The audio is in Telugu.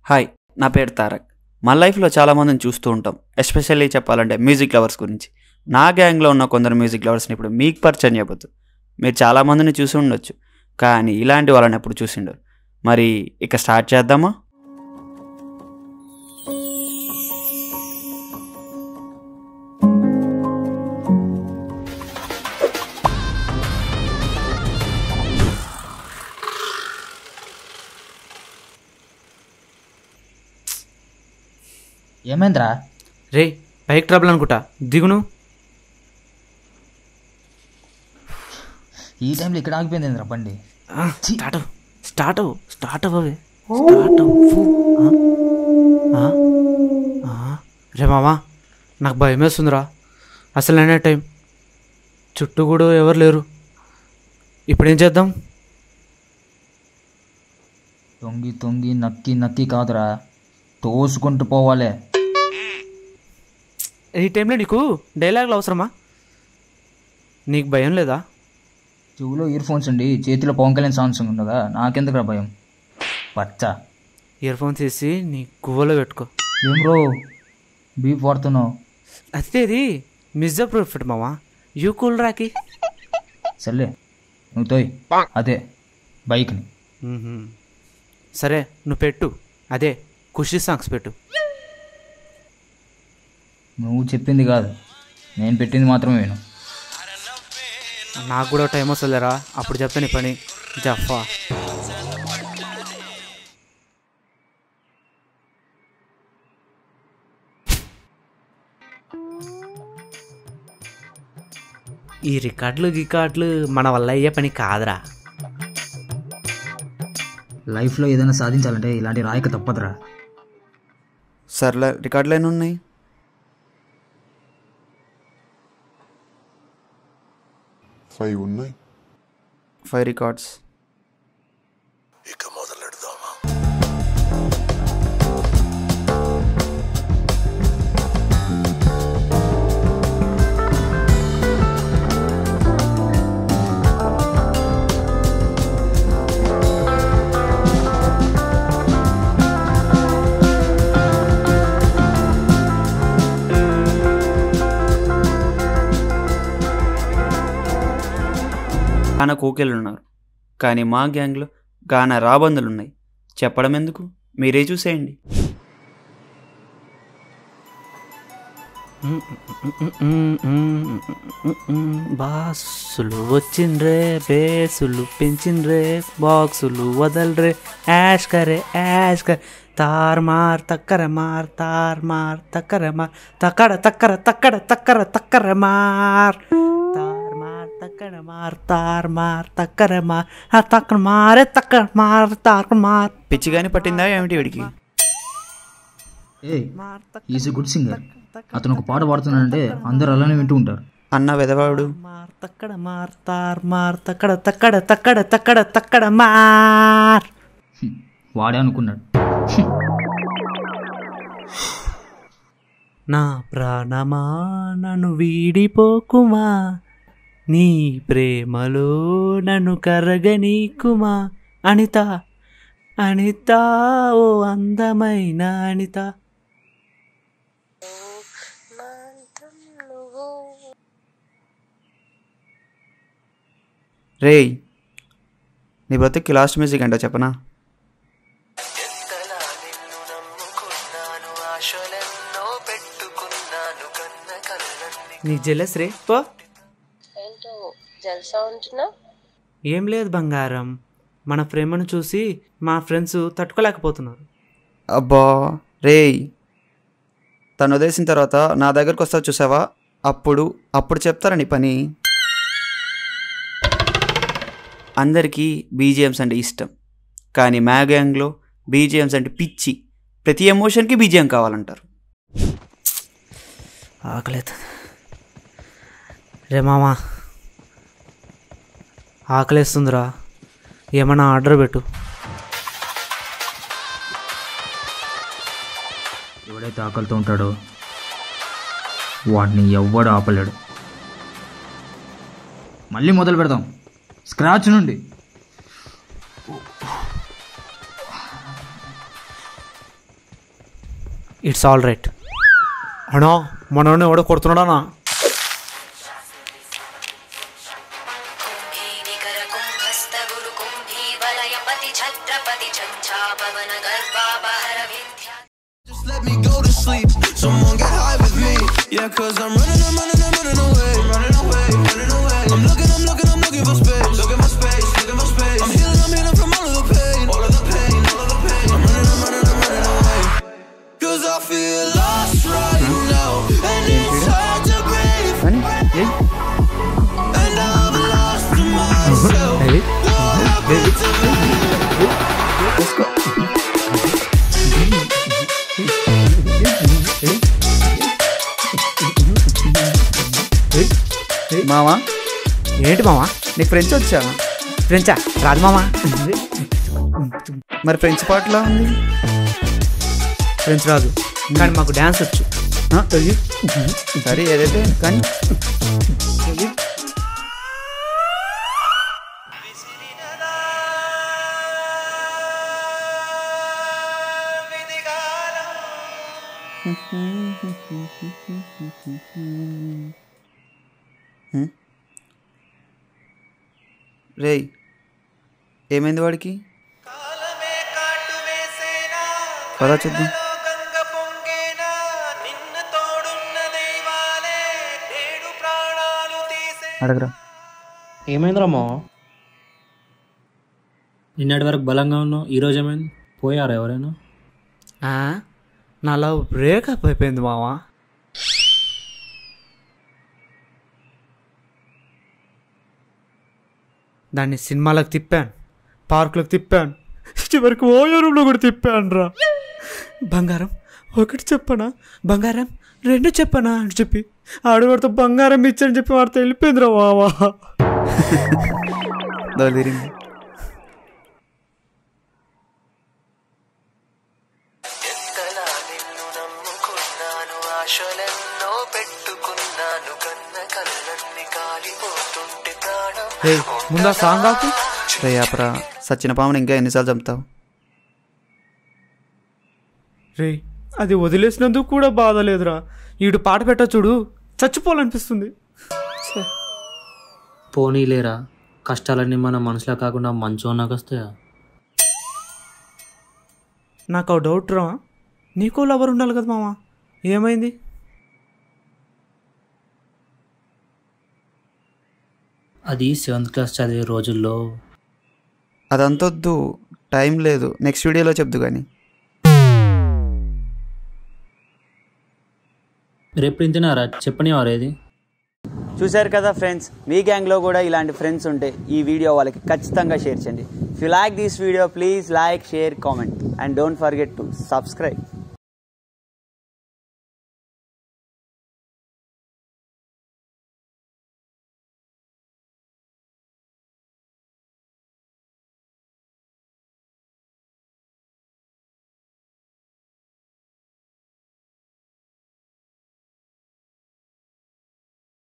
హాయ్ నా పేరు తారక్ మా లైఫ్లో చాలామందిని చూస్తూ ఉంటాం ఎస్పెషల్లీ చెప్పాలంటే మ్యూజిక్ లవర్స్ గురించి నా గ్యాంగ్లో ఉన్న కొందరు మ్యూజిక్ లవర్స్ని ఇప్పుడు మీకు పరిచయం చేయబోతు మీరు చాలామందిని చూసి ఉండొచ్చు కానీ ఇలాంటి వాళ్ళని ఎప్పుడు చూసిండరు మరి ఇక స్టార్ట్ చేద్దామా ఏమైందిరా రే బైక్ ట్రబుల్ అనుకుంటా దిగును ఈ టైంలో ఇక్కడ ఆగిపోయింది బండి ఆ, స్టార్ట్ అవ్వు. స్టార్ట్ అవ్వు. స్టార్ట్ అవ్వవే స్టార్ట్ అవ్వు. ఆ? ఆ? ఆ? రే మామా నాకు భయం వేస్తుందిరా అసలు అనే టైం చుట్టూ కూడా ఎవరు లేరు ఇప్పుడు ఏం చేద్దాం తొంగి తొంగి నక్కి నక్కి కాదురా తోసుకుంటూ పోవాలే ఈ టైంలో నీకు డైలాగులు అవసరమా నీకు భయం లేదా చెవులో ఇయర్ ఫోన్స్ ఉండి చేతిలో పవన్ కళ్యాణ్ సాంగ్స్ ఉండగా నాకెందుకురా భయం పచ్చ ఇయర్ ఫోన్స్ వేసి నీ గువ్వలో పెట్టుకో ఏం బ్రో బీఫ్ వాడుతున్నావు అయితే ఇది మిజ్జా ప్రూఫ్ మామా యూ కూల్ రాకి సర్లే నువ్వు తోయ్ అదే బైక్ని మ్మ్హ్మ్. సరే నువ్వు పెట్టు అదే ఖుషి సాంగ్స్ పెట్టు నువ్వు చెప్పింది కాదు నేను పెట్టింది మాత్రమే విను నాకు కూడా టైం వస్తుందిరా అప్పుడు చెప్తాను నీ పని జఫా ఈ రికార్డులు గికార్డులు మన వల్ల అయ్యే పని కాదురా లైఫ్లో ఏదైనా సాధించాలంటే ఇలాంటి రాయక తప్పదురా సర్లే రికార్డులు ఎన్ని ఉన్నాయి ఫైవ్ ఉన్నాయి ఫైవ్ రికార్డ్స్ ఇక మొదలెడదామా గాన కోకిలు ఉన్నారు కానీ మా గ్యాంగ్లో గాన రాబందులు ఉన్నాయి చెప్పడం ఎందుకు మీరే చూసేయండి బాసులు వచ్చిండ్రే బేసులు పెంచిండ్రే బాక్సులు వదలరే యాష్ కరే యాష్ కరే తార్ మార్ తక్కర మార్ తార్ మార్ తక్కర మార్ తక్కడ తక్కర తక్కడ తక్కర తక్కర మార్ తార్ మార్ తక్కడ మార్ తార్ మార్ తక్కర మార్ ఆ తక్కర మారే తక్కర మార్ తార్ మార్ పిచ్చి కానీ పట్టిందా ఏమిటి వీడికి he is a good singer అతను ఒక పాట పాడుతున్నాడంటే అందరూ అలానే వింటూ ఉంటారు అన్న వెదవాడు మార్ తక్కడ మార్ తార్ మార్ తక్కడ తక్కడ తక్కడ తక్కడ తక్కడ మార్ హ్మ్, వాడే అనుకున్నాడు నా ప్రాణమా నన్ను వీడిపోకుమా నీ ప్రేమలో నన్ను కరగనీకుమా అనిత అనిత ఓ అందమైన అనిత రేయ్ నీ బ్రతుక్కి లాస్ట్ మ్యూజిక్ అంటే చెప్పనా నీ జెలస్ రే పో ఏంటో జల్సా ఉంటున్నా ఏం లేదు బంగారం మన ప్రేమను చూసి మా ఫ్రెండ్స్ తట్టుకోలేకపోతున్నారు అబ్బా రేయ్ తను వదిలేసిన తర్వాత నా దగ్గరకు వస్తా చూసావా అప్పుడు అప్పుడు చెప్తారా నీ పని అందరికీ బీజిఎమ్స్ అంటే ఇష్టం కానీ మా గ్యాంగ్లో బీజిఎమ్స్ అంటే పిచ్చి ప్రతి ఎమోషన్కి బీజిఎం కావాలంటారు ఆకలేదు రే మామా ఆకలేస్తుందిరా ఏమన్నా ఆర్డర్ పెట్టు ఎవడైతే ఆకలితో ఉంటాడో వాడిని ఎవ్వడు ఆపలేడు మళ్ళీ మొదలు పెడదాం స్క్రాచ్ నుండి ఇట్స్ ఆల్ రైట్ అన్నా మనోడిని ఎవడో కొడుతున్నాడా कुम्भीनिकर कुम्भस्तगुरु कुम्भीवलयपति छत्रपति चञ्चापवन गर्भापहर विद्या Just let me go to sleep. Someone get high with me. Yeah, cause I'm running, I'm running, I'm running away. Running away, running away. I'm looking, I'm looking, I'm looking for space. Look at my space, look at my space. I'm healing, I'm healing from all of the pain. All of the pain, all of the pain. I'm running, I'm running, I'm running away. Cause I feel lost right now. And it's hard to breathe. కానీ ఏయ్ And I'm lost to myself. What happened to me? మావా ఏంటి మావా నీకు ఫ్రెంచ్ వచ్చా ఫ్రెంచా రాదు మావా మరి ఫ్రెంచ్ పాటలా ఉంది ఫ్రెంచ్ రాదు కానీ మాకు డ్యాన్స్ వచ్చు ఆ, సరే ఏదైతే కానీ హ్మ్? రేయ్ ఏమైంది వాడికి పదా చూద్దాం అడగరా ఏమైందిరా మా నిన్నటి వరకు బలంగా ఉన్నావు ఈరోజు ఏమైంది పోయారా ఎవరైనా ఆ, నా లవ్ బ్రేకప్ అయిపోయింది మావా దాన్ని సినిమాలకు తిప్పాను పార్కులకు తిప్పాను చివరికి ఓయో రూమ్లో కూడా తిప్పాను రా బంగారం ఒకటి చెప్పనా బంగారం రెండు చెప్పనా అని చెప్పి ఆడవాడితో బంగారం ఇచ్చని చెప్పి వాడితో వెళ్ళిపోయింది రా వావా దొలిరింది ఎంతలా నిన్ను నమ్ముకున్నాను ఆశలెన్నో పెట్టుకున్నాను కన్న కళ్ళన్ని కాలిపోతుంటే ప్రాణం రే ముందా సాంగ్ ఆపు రే ఆపరా సచిన పాముని ఇంకా ఎన్నిసార్లు చంపుతావు రే అది వదిలేసినందుకు కూడా బాధ లేదురా ఈడు పాట పెట్ట చూడు చచ్చిపోవాలనిపిస్తుంది ఛే. పోనీలేరా కష్టాలన్నీ మన మనసులో కాకుండా మంచోన్నాకు వస్తాయా నాకు ఆ డౌట్ రా నీకో లవర్ ఉండాలి కదా మామ ఏమైంది అది సెవెంత్ క్లాస్ చదివే రోజుల్లో అదంతొద్దు టైం లేదు నెక్స్ట్ వీడియోలో చెప్దు కానీ రేపు తినారా చెప్పని వారేది చూశారు కదా ఫ్రెండ్స్ మీ గ్యాంగ్లో కూడా ఇలాంటి ఫ్రెండ్స్ ఉంటే ఈ వీడియో వాళ్ళకి ఖచ్చితంగా షేర్ చేయండి if you like this video please like share comment and don't forget to subscribe